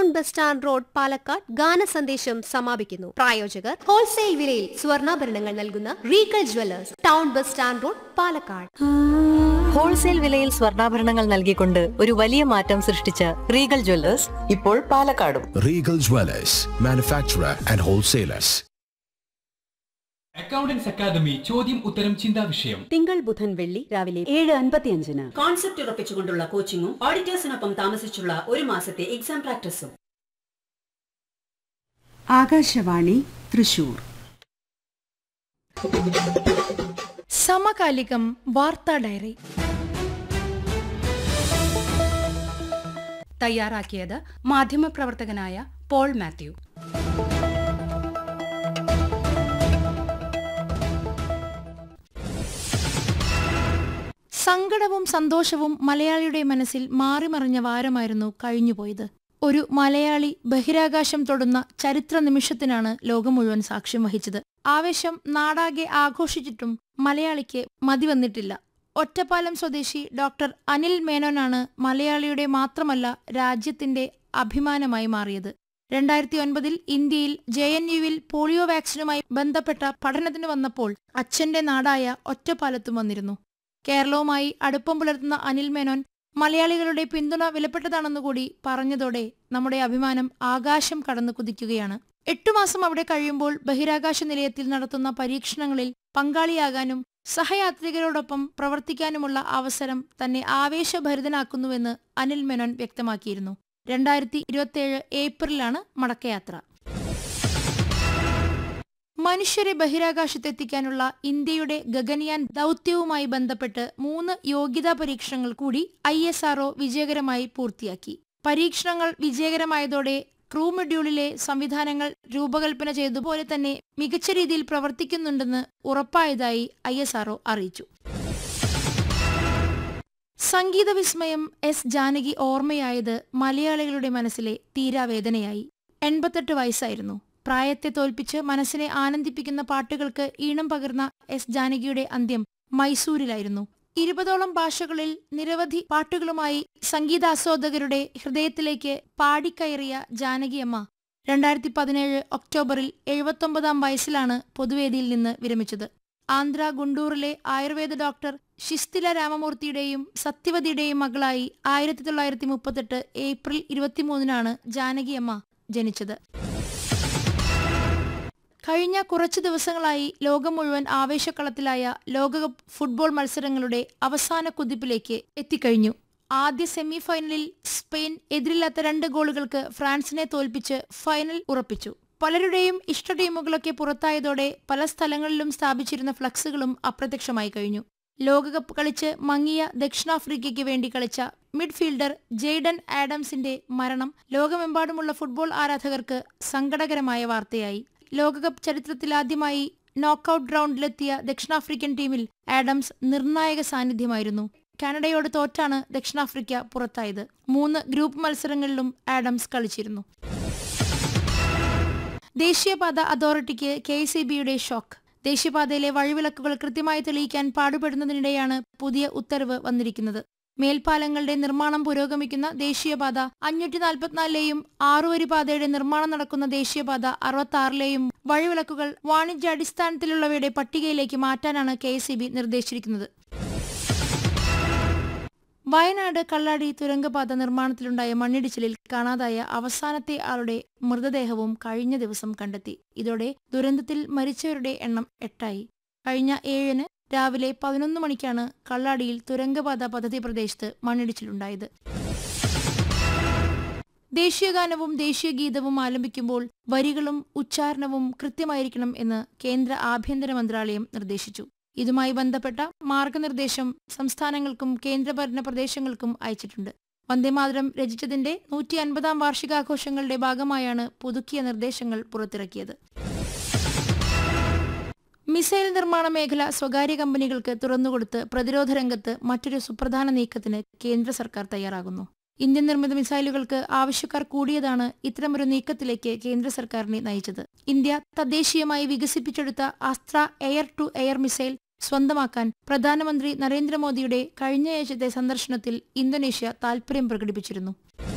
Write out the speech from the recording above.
Bus stand road Palakkad ഗാന സന്ദേശം സമാപിക്കുന്നു പ്രായോജകർ ഹോൾസെയിൽ വിലയിൽ സ്വർണ്ണാഭരണങ്ങൾ നൽകുന്ന Regal jewellers town bus stand road Palakkad wholesale വിലയിൽ സ്വർണ്ണാഭരണങ്ങൾ നൽകിക്കൊണ്ട് ഒരു വലിയ മാറ്റം സൃഷ്ടിച്ച റീഗൽ ജ്വല്ലേഴ്സ് ഇപ്പോൾ പാലക്കാടും Regal Dwellers, manufacturer and wholesalers. Accountants academy ചോദ്യം ഉത്തരം ചിന്താ വിഷയം തിങ്കൾ ബുധൻ വെള്ളി രാവിലെ ഏഴ് അൻപത്തിയഞ്ചിന് കോൺസെപ്റ്റ് ഉറപ്പിച്ചുകൊണ്ടുള്ള കോച്ചിങ്ങും ഓഡിറ്റേഴ്സിനൊപ്പം താമസിച്ചുള്ള ഒരു മാസത്തെ എക്സാം പ്രാക്ടീസും ആകാശവാണി തൃശൂർ സമകാലികം വാർത്താ ഡയറി തയ്യാറാക്കിയത് മാധ്യമപ്രവർത്തകനായ പോൾ മാത്യു സങ്കടവും സന്തോഷവും മലയാളിയുടെ മനസ്സിൽ മാറിമറിഞ്ഞ വാരമായിരുന്നു കഴിഞ്ഞുപോയത് ഒരു മലയാളി ബഹിരാകാശം തൊടുന്ന ചരിത്ര നിമിഷത്തിനാണ് ലോകം മുഴുവൻ സാക്ഷ്യം വഹിച്ചത് ആവേശം നാടാകെ ആഘോഷിച്ചിട്ടും മലയാളിക്ക് മതിവന്നിട്ടില്ല ഒറ്റപ്പാലം സ്വദേശി ഡോക്ടർ അനിൽ മേനോനാണ് മലയാളിയുടെ മാത്രമല്ല രാജ്യത്തിന്റെ അഭിമാനമായി മാറിയത് രണ്ടായിരത്തി ഒൻപതിൽ ഇന്ത്യയിൽ ജെ എൻ യുവിൽ പോളിയോ വാക്സിനുമായി ബന്ധപ്പെട്ട പഠനത്തിന് വന്നപ്പോൾ അച്ഛന്റെ നാടായ ഒറ്റപ്പാലത്തും വന്നിരുന്നു കേരളവുമായി അടുപ്പം പുലർത്തുന്ന അനിൽ മേനോൻ മലയാളികളുടെ പിന്തുണ വിലപ്പെട്ടതാണെന്നുകൂടി പറഞ്ഞതോടെ നമ്മുടെ അഭിമാനം ആകാശം കടന്നു കുതിക്കുകയാണ് എട്ടു മാസം അവിടെ കഴിയുമ്പോൾ ബഹിരാകാശ നിലയത്തിൽ നടത്തുന്ന പരീക്ഷണങ്ങളിൽ പങ്കാളിയാകാനും സഹയാത്രികരോടൊപ്പം പ്രവർത്തിക്കാനുമുള്ള അവസരം തന്നെ ആവേശഭരിതനാക്കുന്നുവെന്ന് അനിൽ മേനോൻ വ്യക്തമാക്കിയിരുന്നു രണ്ടായിരത്തി ഇരുപത്തിയേഴ് ഏപ്രിലാണ് മടക്കയാത്ര മനുഷ്യരെ ബഹിരാകാശത്തെത്തിക്കാനുള്ള ഇന്ത്യയുടെ ഗഗൻയാൻ ദൗത്യവുമായി ബന്ധപ്പെട്ട് മൂന്ന് യോഗ്യതാ പരീക്ഷണങ്ങൾ കൂടി ഐ എസ് ആർഒ വിജയകരമായി പൂർത്തിയാക്കി പരീക്ഷണങ്ങൾ വിജയകരമായതോടെ ക്രൂ മൊഡ്യൂളിലെ സംവിധാനങ്ങൾ രൂപകൽപ്പന ചെയ്തതുപോലെ തന്നെ മികച്ച രീതിയിൽ പ്രവർത്തിക്കുന്നുണ്ടെന്ന് ഉറപ്പായതായി ഐ എസ് ആർഒ അറിയിച്ചു സംഗീത വിസ്മയം എസ് ജാനകി ഓർമ്മയായത് മലയാളികളുടെ മനസ്സിലെ തീരാവേദനയായി എൺപത്തെട്ട് വയസ്സായിരുന്നു പ്രായത്തെ തോൽപ്പിച്ച് മനസ്സിനെ ആനന്ദിപ്പിക്കുന്ന പാട്ടുകൾക്ക് ഈണം പകർന്ന എസ് ജാനകിയുടെ അന്ത്യം മൈസൂരിലായിരുന്നു ഇരുപതോളം ഭാഷകളിൽ നിരവധി പാട്ടുകളുമായി സംഗീതാസ്വാദകരുടെ ഹൃദയത്തിലേക്ക് പാടിക്കയറിയ ജാനകിയമ്മ രണ്ടായിരത്തി പതിനേഴ് ഒക്ടോബറിൽ എഴുപത്തൊമ്പതാം വയസ്സിലാണ് പൊതുവേദിയിൽ നിന്ന് വിരമിച്ചത് ആന്ധ്ര ഗുണ്ടൂറിലെ ആയുർവേദ ഡോക്ടർ ശിസ്തില രാമമൂർത്തിയുടെയും സത്യവതിയുടെയും മകളായി ആയിരത്തി തൊള്ളായിരത്തി മുപ്പത്തെട്ട് ഏപ്രിൽ ഇരുപത്തിമൂന്നിനാണ് ജാനകിയമ്മ ജനിച്ചത് കഴിഞ്ഞ കുറച്ചു ദിവസങ്ങളായി ലോകം മുഴുവൻ ആവേശക്കളത്തിലായ ലോകകപ്പ് ഫുട്ബോൾ മത്സരങ്ങളുടെ അവസാന കുതിപ്പിലേക്ക് എത്തിക്കഴിഞ്ഞു ആദ്യ സെമി ഫൈനലിൽ സ്പെയിൻ എതിരില്ലാത്ത രണ്ട് ഗോളുകൾക്ക് ഫ്രാൻസിനെ തോൽപ്പിച്ച് ഫൈനൽ ഉറപ്പിച്ചു പലരുടെയും ഇഷ്ട ടീമുകളൊക്കെ പുറത്തായതോടെ പല സ്ഥലങ്ങളിലും സ്ഥാപിച്ചിരുന്ന ഫ്ലക്സുകളും അപ്രത്യക്ഷമായി കഴിഞ്ഞു ലോകകപ്പ് കളിച്ച് മങ്ങിയ ദക്ഷിണാഫ്രിക്കയ്ക്ക് വേണ്ടി കളിച്ച മിഡ്ഫീൽഡർ ജെയ്ഡൻ ആഡംസിന്റെ മരണം ലോകമെമ്പാടുമുള്ള ഫുട്ബോൾ ആരാധകർക്ക് സങ്കടകരമായ വാർത്തയായി ലോകകപ്പ് ചരിത്രത്തിലാദ്യമായി നോക്കൌട്ട് റൗണ്ടിലെത്തിയ ദക്ഷിണാഫ്രിക്കൻ ടീമിൽ ആഡംസ് നിർണായക സാന്നിധ്യമായിരുന്നു കാനഡയോട് തോറ്റാണ് ദക്ഷിണാഫ്രിക്ക പുറത്തായത് മൂന്ന് ഗ്രൂപ്പ് മത്സരങ്ങളിലും ആഡംസ് കളിച്ചിരുന്നു ദേശീയപാത അതോറിറ്റിക്ക് കെ സി ബിയുടെ ഷോക്ക് ദേശീയപാതയിലെ വഴിവിളക്കുകൾ കൃത്യമായി തെളിയിക്കാൻ പാടുപെടുന്നതിനിടെയാണ് പുതിയ ഉത്തരവ് വന്നിരിക്കുന്നത് മേൽപ്പാലങ്ങളുടെ നിർമ്മാണം പുരോഗമിക്കുന്ന ദേശീയപാത അഞ്ഞൂറ്റി നാൽപ്പത്തിനാലിലെയും ആറുവരി പാതയുടെ നിർമ്മാണം നടക്കുന്ന ദേശീയപാത അറുപത്തി വഴിവിളക്കുകൾ വാണിജ്യാടിസ്ഥാനത്തിലുള്ളവയുടെ പട്ടികയിലേക്ക് മാറ്റാനാണ് കെ നിർദ്ദേശിച്ചിരിക്കുന്നത് വയനാട് കള്ളാടി തുരങ്കപാത നിർമ്മാണത്തിലുണ്ടായ മണ്ണിടിച്ചിലിൽ കാണാതായ അവസാനത്തെ ആളുടെ മൃതദേഹവും കഴിഞ്ഞ ദിവസം കണ്ടെത്തി ഇതോടെ ദുരന്തത്തിൽ മരിച്ചവരുടെ എണ്ണം എട്ടായി കഴിഞ്ഞ ഏഴിന് രാവിലെ പതിനൊന്ന് മണിക്കാണ് കള്ളാടിയിൽ തുരങ്കപാത പദ്ധതി പ്രദേശത്ത് മണ്ണിടിച്ചിലുണ്ടായത് ദേശീയഗാനവും ദേശീയ ഗീതവും ആലപിക്കുമ്പോൾ വരികളും ഉച്ചാരണവും കൃത്യമായിരിക്കണം എന്ന് കേന്ദ്ര ആഭ്യന്തര മന്ത്രാലയം നിർദ്ദേശിച്ചു ഇതുമായി ബന്ധപ്പെട്ട മാർഗനിർദ്ദേശം സംസ്ഥാനങ്ങൾക്കും കേന്ദ്രഭരണ പ്രദേശങ്ങൾക്കും അയച്ചിട്ടുണ്ട് വന്ദേമാതരം രചിച്ചതിന്റെ നൂറ്റി അൻപതാം വാർഷികാഘോഷങ്ങളുടെ ഭാഗമായാണ് പുതുക്കിയ നിർദ്ദേശങ്ങൾ പുറത്തിറക്കിയത് മിസൈൽ നിർമ്മാണ മേഖല സ്വകാര്യ കമ്പനികൾക്ക് തുറന്നുകൊടുത്ത് പ്രതിരോധ രംഗത്ത് മറ്റൊരു സുപ്രധാന നീക്കത്തിന് കേന്ദ്ര സർക്കാർ തയ്യാറാകുന്നു ഇന്ത്യൻ നിർമ്മിത മിസൈലുകൾക്ക് ആവശ്യക്കാർ കൂടിയതാണ് ഇത്തരമൊരു നീക്കത്തിലേക്ക് കേന്ദ്ര സർക്കാരിനെ നയിച്ചത് ഇന്ത്യ തദ്ദേശീയമായി വികസിപ്പിച്ചെടുത്ത Astra air to air missile സ്വന്തമാക്കാൻ പ്രധാനമന്ത്രി നരേന്ദ്രമോദിയുടെ കഴിഞ്ഞയാഴ്ചത്തെ സന്ദർശനത്തിൽ ഇന്തോനേഷ്യ താൽപര്യം പ്രകടിപ്പിച്ചിരുന്നു